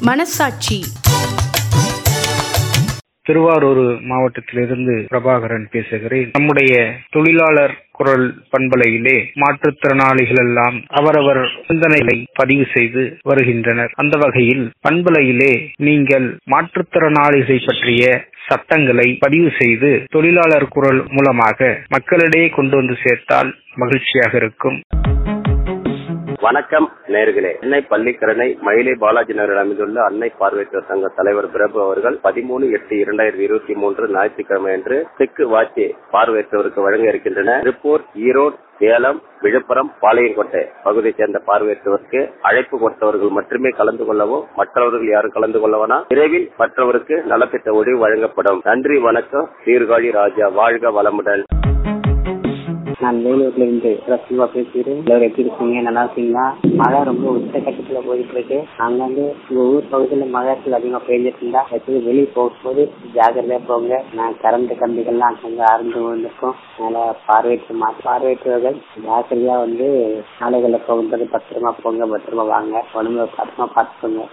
மனசாட்சி திருவாரூர் மாவட்டத்திலிருந்து பிரபாகரன் பேசுகிறேன் நம்முடைய தொழிலாளர் குரல் பண்பலையிலே மாற்றுத்திறனாளிகள் எல்லாம் அவரவர் சிந்தனைகளை பதிவு செய்து வருகின்றனர் அந்த வகையில் பண்பலையிலே நீங்கள் மாற்றுத்திறனாளிகளை பற்றிய சட்டங்களை பதிவு செய்து தொழிலாளர் குரல் மூலமாக மக்களிடையே கொண்டு வந்து சேர்த்தால் மகிழ்ச்சியாக இருக்கும் வணக்கம் நேர்களே சென்னை பள்ளிக்கரணை மயிலை பாலாஜி நகரில் அமைந்துள்ள அன்னை பார்வையற்றோர் சங்க தலைவர் பிரபு அவர்கள் பதிமூணு எட்டு இரண்டாயிரத்தி இருபத்தி மூன்று ஞாயிற்றுக்கிழமை அன்று தெற்கு வாட்சி பார்வையற்றோருக்கு வழங்க இருக்கின்றன திருப்பூர் ஈரோடு சேலம் விழுப்புரம் பாளையங்கோட்டை பகுதியைச் சேர்ந்த பார்வையற்றவருக்கு அழைப்பு கொடுத்தவர்கள் மட்டுமே கலந்து கொள்ளவும் மற்றவர்கள் யாரும் கலந்து கொள்ளவனா விரைவில் மற்றவருக்கு நலத்திட்ட ஒழிவு வழங்கப்படும் நன்றி வணக்கம் சீர்காழி ராஜா வாழ்க வளமுடன் நான் வேலூர்ல இருந்து சிவா பேசுகிறேன் எல்லாரும் எப்படி இருக்கீங்க நல்லா இருக்கீங்களா மழை ரொம்ப உச்சகட்டத்துல போயிட்டு இருக்கு நாங்க வந்து உங்க ஊர் பகுதியில மழை அதிகமா பெய்ஞ்சிட்டு இருந்தா எப்போது வெளியே போகும்போது ஜாக்கிரதையா போங்க நான் கரண்ட் கம்பிகள்லாம் அங்கங்க அறுந்து விழுந்திருக்கும் அதனால பார்வையற்ற மா பார்வையற்றவர்கள் ஜாக்கிரதையா வந்து சாலைகளை போகும்போது பத்திரமா போங்க பத்திரமா வாங்க உடம்புல பத்திரமா பார்த்துக்கோங்க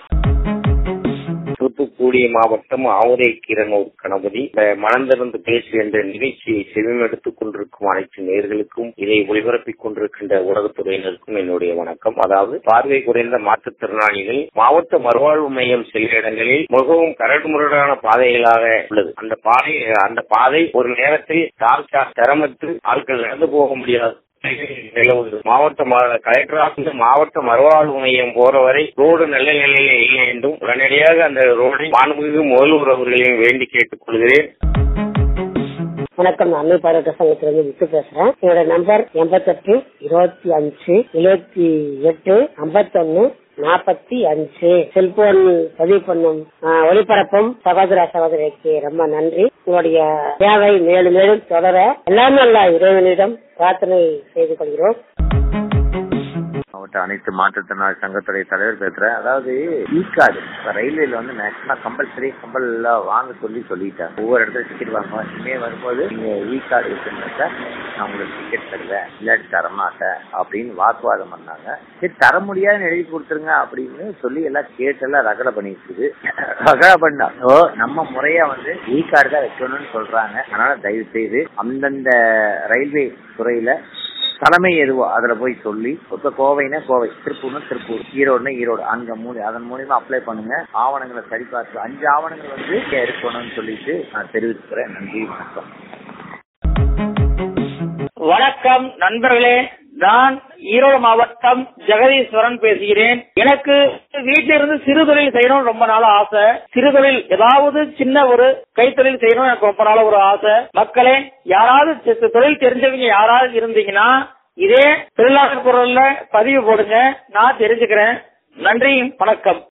தூத்துக்குடி மாவட்டம் ஆவுரை கீரனூர் கணபதி இந்த மனந்திறந்து பேசு என்ற நிகழ்ச்சியை செவிமெடுத்துக் கொண்டிருக்கும் அனைத்து நேர்களுக்கும் இதை ஒளிபரப்பிக் கொண்டிருக்கின்ற ஊடகத்துறையினருக்கும் என்னுடைய வணக்கம் அதாவது பார்வை குறைந்த மாற்றுத்திறனாளிகள் மாவட்ட மறுவாழ்வு மையம் செல்ல இடங்களில் மிகவும் கரடுமுரடான பாதைகளாக உள்ளது அந்த பாதை அந்த பாதை ஒரு நேரத்தில் தாழ்ச்சா சிரமத்து ஆட்கள் நடந்து போக முடியாது நிலவுது மாவட்ட கலெக்டராக மாவட்ட மறுவாழ்வு மையம் போற வரை ரோடு நல்ல நிலையில இல்லை என்றும் உடனடியாக அந்த ரோடை மாண்புமிகு முதல்வர் அவர்களையும் வேண்டி கேட்டுக் கொள்கிறேன் வணக்கம் நான் அன்னை பாராட்ட சங்கத்திலிருந்து விட்டு பேசுறேன் என்னோட நம்பர் எண்பத்தெட்டு இருபத்தி அஞ்சு எழுபத்தி எட்டு ஐம்பத்தொன்னு நாற்பத்தி அஞ்சு செல்போன் பதிவு பண்ணும் ஆஹ், ஒளிபரப்பும் சகோதர சகோதரிக்கு ரொம்ப நன்றி உங்களுடைய சேவை மேலும் மேலும் தொடர எல்லாம் நல்ல இறைவனிடம் பிரார்த்தனை செய்து கொள்கிறோம் மாவட்ட அனைத்து மாற்றுத்திறனாளி சங்கத்துடைய தலைவர் பேசுறேன் அதாவது இ கார்டு இப்ப ரயில்வேல வந்து மேக்ஸிமம் கம்பல்சரி கம்பல் வாங்க சொல்லி சொல்லிட்டாங்க ஒவ்வொரு இடத்துல டிக்கெட் வாங்குவோம் இனிமே வரும்போது நீங்க இ கார்டு இருக்குன்னாக்கா நான் உங்களுக்கு டிக்கெட் தருவேன் இல்லாட்டி தரமாட்டேன் அப்படின்னு வாக்குவாதம் பண்ணாங்க சரி தர முடியாதுன்னு எழுதி கொடுத்துருங்க அப்படின்னு சொல்லி எல்லாம் கேட்டு எல்லாம் ரகலை பண்ணிட்டு இருக்குது ரகலை பண்ணா ஓ நம்ம முறையா வந்து இ கார்டு தான் வைக்கணும்னு சொல்றாங்க அதனால தயவு செய்து அந்தந்த ரயில்வே துறையில தலைமை எதுவோ அதுல போய் சொல்லி இப்ப கோவைனா கோவை திருப்பூர்னா திருப்பூர் ஈரோடுனா ஈரோடு அங்க மூணு அதன் மூலியமா அப்ளை பண்ணுங்க ஆவணங்களை சரி பார்த்து அஞ்சு ஆவணங்கள் வந்து இருக்கணும்னு சொல்லிட்டு நான் தெரிவிச்சுக்கிறேன் நன்றி வணக்கம் வணக்கம் நண்பர்களே நான் ஈரோடு மாவட்டம் ஜெகதீஸ்வரன் பேசுகிறேன் எனக்கு வீட்டிலிருந்து சிறு தொழில் செய்யணும் ரொம்ப நாள் ஆசை சிறு தொழில் ஏதாவது சின்ன ஒரு கைத்தொழில் செய்யணும் எனக்கு ரொம்ப நாள் ஒரு ஆசை மக்களே யாராவது சி- தொழில் தெரிஞ்சவங்க யாராவது இருந்தீங்கன்னா இதே தொழிலாளர் குரல்ல பதிவு போடுங்க நான் தெரிஞ்சுக்கிறேன் நன்றி வணக்கம்